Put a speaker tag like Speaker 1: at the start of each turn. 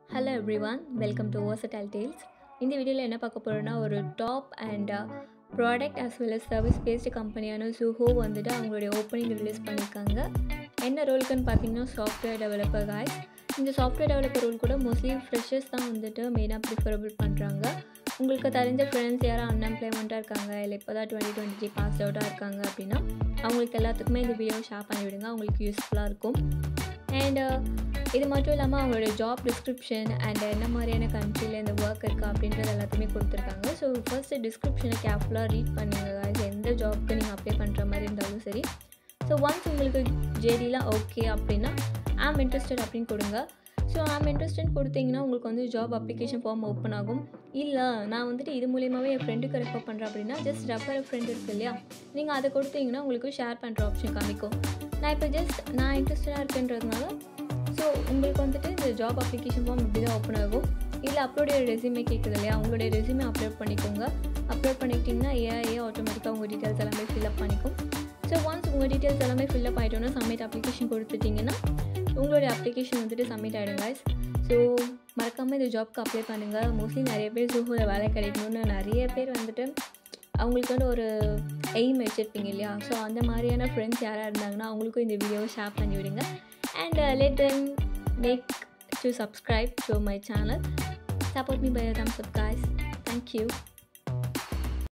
Speaker 1: Hello everyone welcome to Versatile tales இந்த வீடியோவில் என்ன பார்க்க போகிறோன்னா ஒரு top and product as well as service based கம்பெனியான சுஹோ வந்துட்டு அவங்களுடைய ஓப்பனிங் ரிலீஸ் பண்ணியிருக்காங்க என்ன ரோலுக்குன்னு பார்த்தீங்கன்னா சாஃப்ட்வேர் டெவலப்பர் காய்ஸ் இந்த சாஃப்ட்வேர் டெவலப்பர் ரோல் கூட மோஸ்ட்லி ஃப்ரெஷர்ஸ் தான் வந்துட்டு மெயினாக ப்ரிஃபரபிள் பண்ணுறாங்க உங்களுக்கு தெரிஞ்ச ஃப்ரெண்ட்ஸ் யாரும் அன்எம்ப்ளாய்மெண்ட்டாக இருக்காங்க இல்லை இப்போ தான் டுவெண்ட்டி டுவெண்ட்டி த்ரீ பாஸ் அவுட்டாக இருக்காங்க அப்படின்னா அவங்களுக்கு எல்லாத்துக்குமே இந்த வீடியோ ஷேர் பண்ணி விடுங்க அவங்களுக்கு யூஸ்ஃபுல்லாக இருக்கும் அண்ட் இது மட்டும் இல்லாமல் அவங்களோட ஜாப் டிஸ்கிரிப்ஷன் அண்ட் என்ன மாதிரியான கண்ட்ரியில் இந்த ஒர்க் இருக்கா அப்படின்றது எல்லாத்தையுமே கொடுத்துருக்காங்க ஸோ ஃபர்ஸ்ட் டிஸ்கிரிப்ஷனை கேர்ஃபுல்லாக ரீட் பண்ணுங்க guys. எந்த ஜாப்க்கு நீங்கள் அப்ளை பண்ணுற மாதிரி இருந்தாலும் சரி ஸோ ஒன்ஸ் உங்களுக்கு ஜேடிலாம் ஓகே அப்படின்னா ஆம் இன்ட்ரெஸ்டட் அப்படின்னு கொடுங்க ஸோ ஆம் இன்ட்ரெஸ்டட் கொடுத்தீங்கன்னா உங்களுக்கு வந்து ஜாப் அப்ளிகேஷன் ஃபார்ம் ஓப்பன் ஆகும் இல்லை நான் வந்துட்டு இது மூலியமாகவே என் ஃப்ரெண்டுக்கு ரெஃபர் பண்ணுறேன் அப்படின்னா ஜஸ்ட் ரெஃபர் ஃப்ரெண்ட் இருக்கு இல்லையா நீங்கள் அதை கொடுத்தீங்கன்னா உங்களுக்கு ஷேர் பண்ணுற ஆப்ஷன் காமிக்கும் நான் இப்போ ஜஸ்ட் நான் இன்ட்ரெஸ்டடாக இருக்குன்றதுனால ஸோ உங்களுக்கு வந்துட்டு இந்த ஜாப் அப்ளிகேஷன் ஃபார்ம் இப்படி தான் ஓப்பன் ஆகும் இல்லை அப்லோடைய ரெசியூமே கேட்குது இல்லையா உங்களுடைய ரெசியூமே அப்லோட் பண்ணிக்கோங்க அப்லோட் பண்ணிக்கிட்டிங்கன்னா ஏஐஏ ஆட்டோமேட்டிக்காக உங்கள் டீட்டெயில்ஸ் எல்லாமே ஃபில்அப் பண்ணிக்கும் ஸோ ஒன்ஸ் உங்கள் டீட்டெயில்ஸ் எல்லாமே ஃபில்அப் ஆகிட்டோன்னா சப்மிட் அப்ளிகேஷன் கொடுத்துட்டிங்கன்னா உங்களுடைய அப்ளிகேஷன் வந்துட்டு சப்மிட் ஆகிடும் guys ஸோ மறக்காமல் இந்த ஜாப்க்கு அப்ளை பண்ணுங்கள் மோஸ்ட்லி நிறைய பேர் ஜூஹோவில் வேலை கிடைக்கணும்னு நிறைய பேர் வந்துட்டு அவங்களுக்கு வந்து ஒரு எய்ம் வச்சுருப்பீங்க இல்லையா ஸோ அந்த மாதிரியான ஃப்ரெண்ட்ஸ் யாராக இருந்தாங்கன்னா அவங்களுக்கும் இந்த வீடியோவை ஷேர் பண்ணி விடுங்க and let then make to subscribe to my channel support me by thumbs up guys thank you